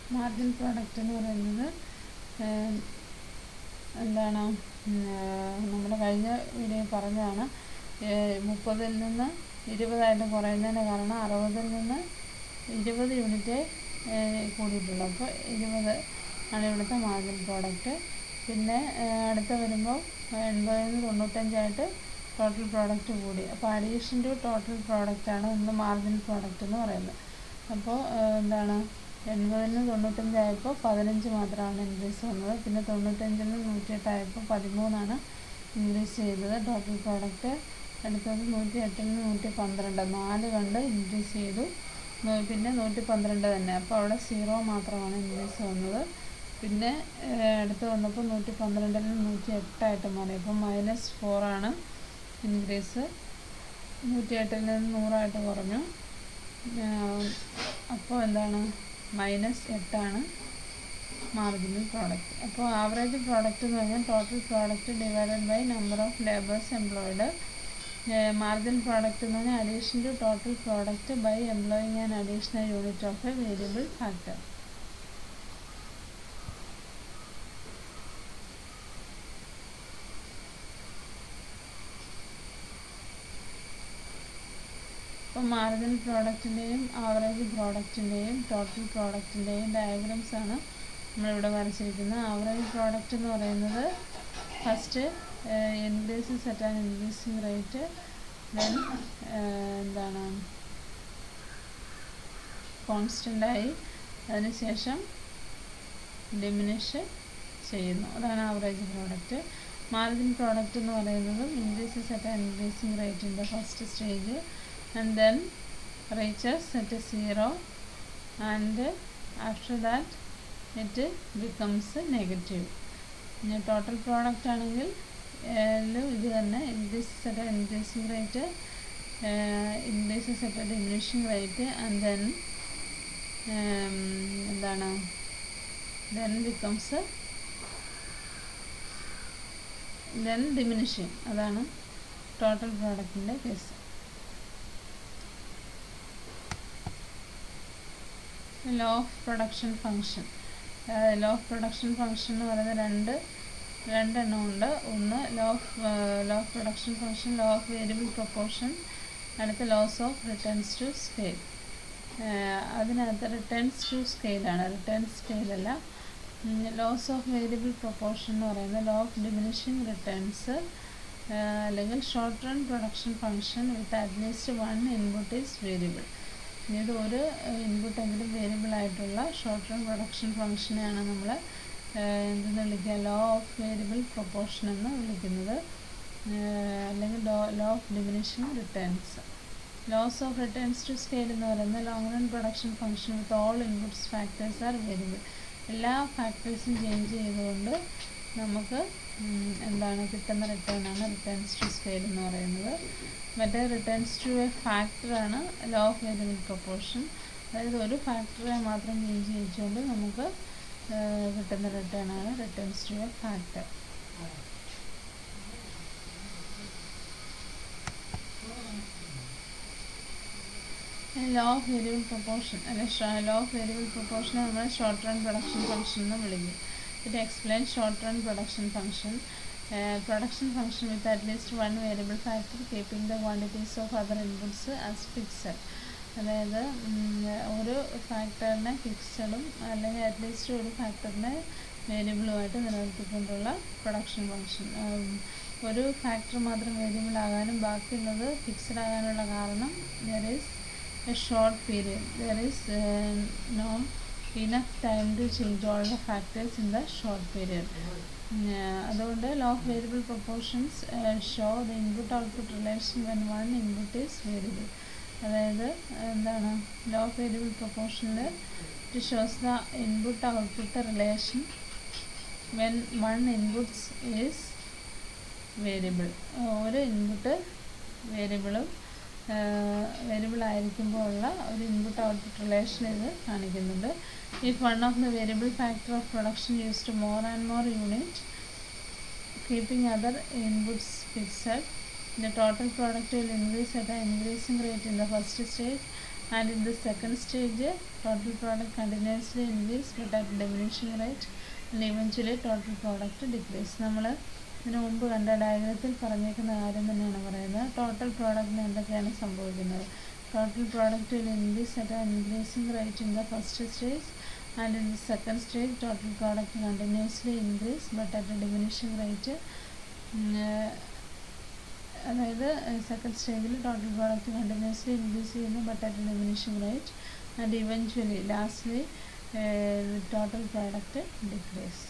margin product എന്ന് പറയുന്നത് ഏം, എന്താണ് നമ്മൾ കഴിഞ്ഞ വീഡിയോ പറഞ്ഞതാണ് മുപ്പതിൽ നിന്ന് ഇരുപതായിട്ട് കുറയുന്നതിന് കാരണം അറുപതിൽ നിന്ന് ഇരുപത് യൂണിറ്റ് കൂടിയിട്ടുള്ളൂ അപ്പോൾ ഇരുപത് ആണ് ഇവിടുത്തെ മാർജിൻ പ്രോഡക്റ്റ് പിന്നെ ഏഹ്, അടുത്ത വരുമ്പോൾ എൺപതിൽ നിന്ന് തൊണ്ണൂറ്റഞ്ചായിട്ട് ടോട്ടൽ പ്രോഡക്റ്റ് കൂടി അപ്പോൾ അഡീഷൻ ടു ടോട്ടൽ പ്രോഡക്റ്റാണ് നമ്മൾ മാർജിൻ പ്രോഡക്റ്റ് എന്ന് പറയുന്നത് അപ്പോൾ ഏഹ്, എന്താണ് എൺപതിൽ നിന്ന് തൊണ്ണൂറ്റഞ്ചായപ്പോൾ പതിനഞ്ച് മാത്രമാണ് ഇൻക്രീസ് വന്നത് പിന്നെ തൊണ്ണൂറ്റഞ്ചിൽ നിന്ന് നൂറ്റിയെട്ടായപ്പോൾ പതിമൂന്നാണ് ഇൻക്രീസ് ചെയ്തത് ടോട്ടൽ പ്രോഡക്റ്റ് അടുത്തത് നൂറ്റി എട്ടിൽ നിന്ന് നൂറ്റി പന്ത്രണ്ട് നാല് കണ്ട് ഇൻക്രീസ് ചെയ്തു നൂ- പിന്നെ നൂറ്റി പന്ത്രണ്ട് തന്നെ അപ്പോൾ അവിടെ സീറോ മാത്രമാണ് ഇൻക്രീസ് വന്നത് പിന്നെ ഏഹ്, അടുത്ത് വന്നപ്പോൾ നൂറ്റി പന്ത്രണ്ടിൽ നിന്ന് നൂറ്റി എട്ടായിട്ട് മാറി അപ്പം മൈനസ് ഫോറാണ് ഇൻക്രീസ് നൂറ്റി എട്ടിൽ നിന്ന് നൂറായിട്ട് കുറഞ്ഞു അപ്പോൾ എന്താണ് മൈനസ് എട്ടാണ് മാർജിനൽ പ്രോഡക്റ്റ് അപ്പോൾ ആവറേജ് പ്രോഡക്റ്റ് എന്ന് പറഞ്ഞാൽ total product divided by number of labours employed margin product എന്ന് പറഞ്ഞാൽ addition to total product by employing an additional unit of a variable factor അപ്പോൾ മാർജിൻ പ്രോഡക്റ്റിൻ്റെയും ആവറേജ് പ്രോഡക്റ്റിൻ്റെയും ടോട്ടൽ പ്രോഡക്റ്റിൻ്റെയും ഡയഗ്രാംസ് ആണ് നമ്മളിവിടെ വരച്ചിരിക്കുന്നത് ആവറേജ് പ്രോഡക്റ്റ് എന്ന് പറയുന്നത് first increases at an increasing rate then എന്താണ് കോൺസ്റ്റൻ്റായി അതിനുശേഷം ഡിമിനിഷ് ചെയ്യുന്നു അതാണ് ആവറേജ് പ്രോഡക്റ്റ് മാർജിൻ പ്രോഡക്റ്റ് എന്ന് പറയുന്നതും ഇൻക്രീസസ് അറ്റ് ആൻ ഇൻക്രീസിങ് റേറ്റിൻ്റെ first stage and then reaches at a zero and after that it becomes negative ഇനി ടോട്ടൽ പ്രോഡക്റ്റ് ആണെങ്കിൽ എല്ലാം ഇത് തന്നെ increases at increasing rate increases at diminishing rate and then എന്താണ് then becomes then diminishing അതാണ് total പ്രോഡക്റ്റിൻ്റെ case law of production function law of production function എന്ന് പറയുന്നത് രണ്ട് രണ്ടെണ്ണം ഉണ്ട് ഒന്ന് law of law of production function law of variable proportion അടുത്ത laws of returns to scale അതിനകത്ത് റിട്ടേൺസ് ടു സ്കെയിലാണ് റിട്ടേൺ സ്കെയിലല്ല ലോസ് ഓഫ് വേരിയബിൾ പ്രൊപ്പോർഷൻ എന്ന് പറയുന്നത് ലോ ഓഫ് ഡിമിനിഷിങ് റിട്ടേൺസ് അല്ലെങ്കിൽ short run production function with at least one input is variable പിന്നീട് ഒരു ഇൻപുട്ടെങ്കിലും വേരിയബിൾ ആയിട്ടുള്ള ഷോർട്ട് റൺ പ്രൊഡക്ഷൻ ഫംഗ്ഷനെയാണ് നമ്മൾ എന്തെന്ന് വിളിക്കുക ലോ ഓഫ് വേരിയബിൾ പ്രൊപ്പോർഷൻ എന്ന് വിളിക്കുന്നത് ഏഹ് അല്ലെങ്കിൽ law of diminishing returns laws of returns to scale എന്ന് പറയുന്നത് long run production function with all inputs factors are variable എല്ലാ ഫാക്ടേഴ്സും ചേഞ്ച് ചെയ്തുകൊണ്ട് നമുക്ക് ഉം, എന്താണ് കിട്ടുന്ന റിട്ടേൺ ആണ് റിട്ടേൺസ് ടു സ്കെയിൽ എന്ന് പറയുന്നത് മറ്റേ റിട്ടേൺസ് ടു എ ഫാക്ടറാണ് ലോ ഓഫ് വേരിയബിൾ പ്രൊപ്പോർഷൻ അതായത് ഒരു ഫാക്ടറെ മാത്രം ചേഞ്ച് ചെയ്യിച്ചുകൊണ്ട് നമുക്ക് ഏഹ്, കിട്ടുന്ന റിട്ടേൺ ആണ് returns to a factor law of variable proportion അല്ലെ ലോ ഓഫ് വേരിയബിൾ പ്രൊപ്പോർഷനെ നമ്മൾ ഷോർട്ട് റൺ പ്രൊഡക്ഷൻ ഫംഗ്ഷൻ എന്ന് വിളിക്കും it explain short run production function production function with at least one variable factor keeping the quantities of other inputs as fixed അതായത് ഉം, ഒരു ഫാക്ടറിനെ ഫിക്സഡും അല്ലെങ്കിൽ അറ്റ്ലീസ്റ്റ് ഒരു ഫാക്ടറിനെ വേരിയബിളുമായിട്ട് നിലനിർത്തിക്കൊണ്ടുള്ള പ്രൊഡക്ഷൻ ഫംഗ്ഷൻ ഒരു ഫാക്ടർ മാത്രം വേരിയബിൾ ആകാനും ബാക്കിയുള്ളത് ഫിക്സഡ് ആകാനുള്ള കാരണം there is A short period there is no enough time to change all the factors in the short period അതുകൊണ്ട് law of variable proportions show the input output relation when one input is variable അതായത് എന്താണ് law of variable പ്രൊപ്പോർഷനിൽ it shows the input output relation when one inputs is variable ഒരു input വേരിയബിളും variable ആയിരിക്കുമ്പോൾ ഉള്ള ഒരു input output relation ഇത് കാണിക്കുന്നുണ്ട് if one of the variable factor of production used more and more unit keeping other inputs fixed the total product will increase at an increasing rate in the first stage and in the second stage total product continuously increase but at diminishing rate and eventually total product decrease നമ്മൾ ഇതിനു മുമ്പ് കണ്ട ഡയഗ്രത്തിൽ പറഞ്ഞേക്കുന്ന കാര്യം തന്നെയാണ് പറയുന്നത് total പ്രോഡക്റ്റിന് എന്തൊക്കെയാണ് സംഭവിക്കുന്നത് total product will increase at an increasing rate in the first stage and in the second stage total product continuously increase but at diminishing rate അതായത് സെക്കൻഡ് സ്റ്റേജിൽ ടോട്ടൽ പ്രോഡക്റ്റ് കണ്ടിന്യൂസ്ലി ഇൻക്രീസ് ചെയ്യുന്നു but at diminishing rate and eventually lastly total product decrease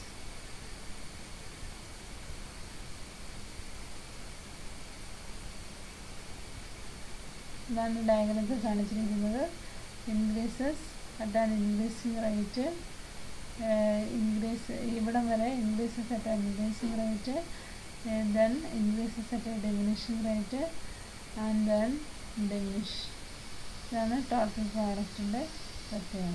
ഇതാണ് ഡയഗ്രത്തിൽ കാണിച്ചിരിക്കുന്നത് increases at an increasing rate increase ഇവിടം വരെ increases at an increasing rate then increases at a diminishing rate and then diminish ഇതാണ് total പ്രോഡക്റ്റിൻ്റെ പ്രത്യേകത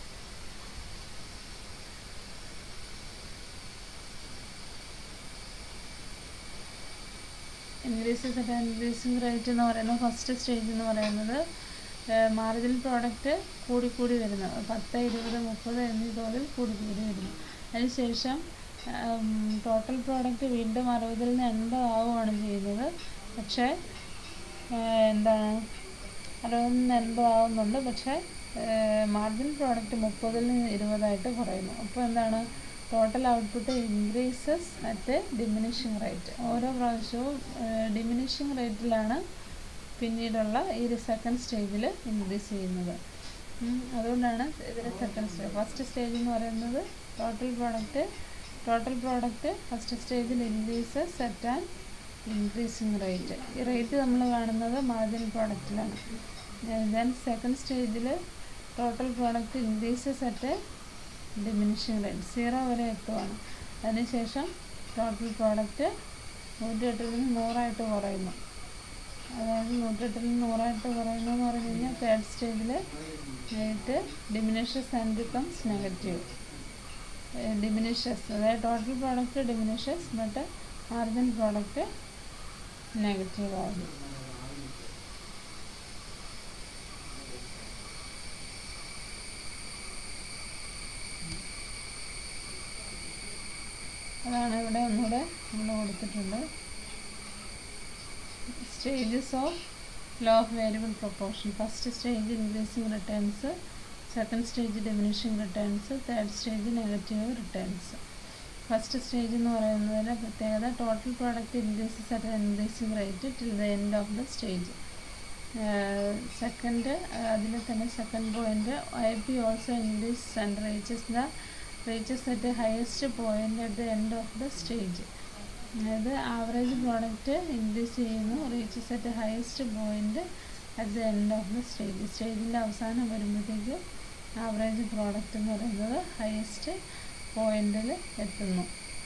increases at increasing rate എന്ന് പറയുന്നത് ഫസ്റ്റ് സ്റ്റേജ് എന്ന് പറയുന്നത് മാർജിനൽ പ്രോഡക്റ്റ് കൂടിക്കൂടി വരുന്നു പത്ത് ഇരുപത് മുപ്പത് എന്നീ തോതിൽ കൂടിക്കൂടി വരുന്നു അതിനുശേഷം ടോട്ടൽ പ്രോഡക്റ്റ് വീണ്ടും അറുപതിൽ നിന്ന് എൺപതാവുകയാണ് ചെയ്യുന്നത് പക്ഷേ എന്താണ് അറുപതിൽ നിന്ന് എൺപതാവുന്നുണ്ട് പക്ഷേ മാർജിൻ പ്രോഡക്റ്റ് മുപ്പതിൽ നിന്ന് ഇരുപതായിട്ട് കുറയുന്നു അപ്പോൾ എന്താണ് total output increases at diminishing rate ഓരോ പ്രാവശ്യവും ഡിമിനിഷിങ് റേറ്റിലാണ് പിന്നീടുള്ള ഈ ഒരു സെക്കൻഡ് സ്റ്റേജിൽ ഇൻക്രീസ് ചെയ്യുന്നത് അതുകൊണ്ടാണ് ഇതിന് സെക്കൻഡ് സ്റ്റേജ് ഫസ്റ്റ് സ്റ്റേജ് എന്ന് പറയുന്നത് total product total product first സ്റ്റേജിൽ increases at an increasing rate ഈ റേറ്റ് നമ്മൾ കാണുന്നത് മാർജിൻ പ്രോഡക്റ്റിലാണ് ദെൻ സെക്കൻഡ് സ്റ്റേജിൽ total product increases at diminishing rate zero വരെ എത്തുവാണ് അതിനുശേഷം ടോട്ടൽ പ്രോഡക്റ്റ് നൂറ്റിയെട്ടിൽ നിന്ന് നൂറായിട്ട് കുറയുന്നു അതായത് നൂറ്റെട്ടിൽ നിന്ന് നൂറായിട്ട് കുറയുന്നു എന്ന് പറഞ്ഞു കഴിഞ്ഞാൽ തേർഡ് സ്റ്റേജിൽ rate diminishes and becomes negative diminishes അതായത് total product diminishes but margin product negative ആകും അതാണ് ഇവിടെ ഒന്നുകൂടെ നമ്മൾ കൊടുത്തിട്ടുണ്ട് stages of law of variable proportion first stage increasing returns second stage diminishing returns third stage negative returns first stage എന്ന് പറയുന്നതിൻ്റെ പ്രത്യേകത total product increases at increasing rate till the end of the stage second അതിൽ തന്നെ second point I P also increase and reaches the reaches at highest point at the end of the stage അതായത് average product increase ചെയ്യുന്നു reaches at highest point at the end of the stage സ്റ്റേജിൻ്റെ അവസാനം വരുമ്പോഴത്തേക്ക് average product എന്ന് പറയുന്നത് highest പോയിന്റിൽ എത്തുന്നു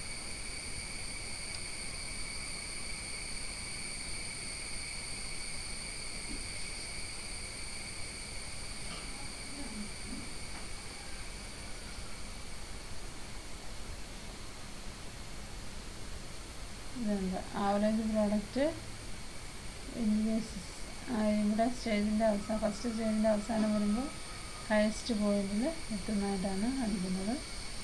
ഇതുണ്ട് ആവറേജ് പ്രോഡക്റ്റ് ഇൻക്രീസ് ഇവിടെ സ്റ്റേജിൻ്റെ അവസാനം ഫസ്റ്റ് സ്റ്റേജിൻ്റെ അവസാനം വരുമ്പോൾ ഹയസ്റ്റ് പോയിന്റിൽ എത്തുന്നതായിട്ടാണ് കാണിക്കുന്നത്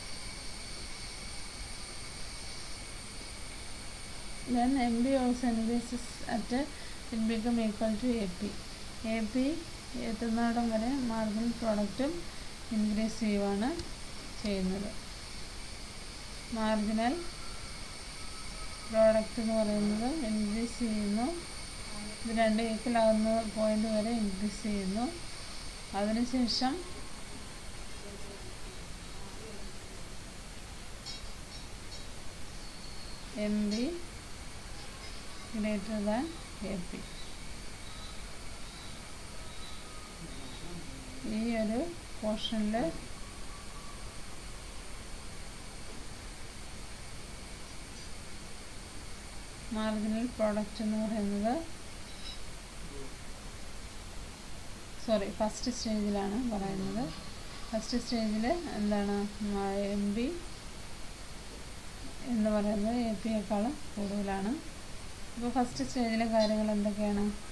then M B also increases at it become equal to A P A P എത്തുന്നിടം വരെ മാർജിനൽ പ്രോഡക്റ്റും ഇൻക്രീസ് ചെയ്യുവാണ് ചെയ്യുന്നത് മാർജിനൽ പ്രോഡക്റ്റ് എന്ന് പറയുന്നത് ഇൻക്രീസ് ചെയ്യുന്നു ഇത് രണ്ട് ഈക്വലാകുന്ന പോയിന്റ് വരെ ഇൻക്രീസ് ചെയ്യുന്നു അതിനുശേഷം M B greater than A P ഈ ഒരു പോർഷനിൽ മാർജിനൽ പ്രോഡക്റ്റ് എന്ന് പറയുന്നത് സോറി ഫസ്റ്റ് സ്റ്റേജിലാണ് പറയുന്നത് ഫസ്റ്റ് സ്റ്റേജിൽ എന്താണ് എം ബി എന്ന് പറയുന്നത് എ പിയേക്കാളും കൂടുതലാണ് അപ്പോൾ ഫസ്റ്റ് സ്റ്റേജിലെ കാര്യങ്ങൾ എന്തൊക്കെയാണ്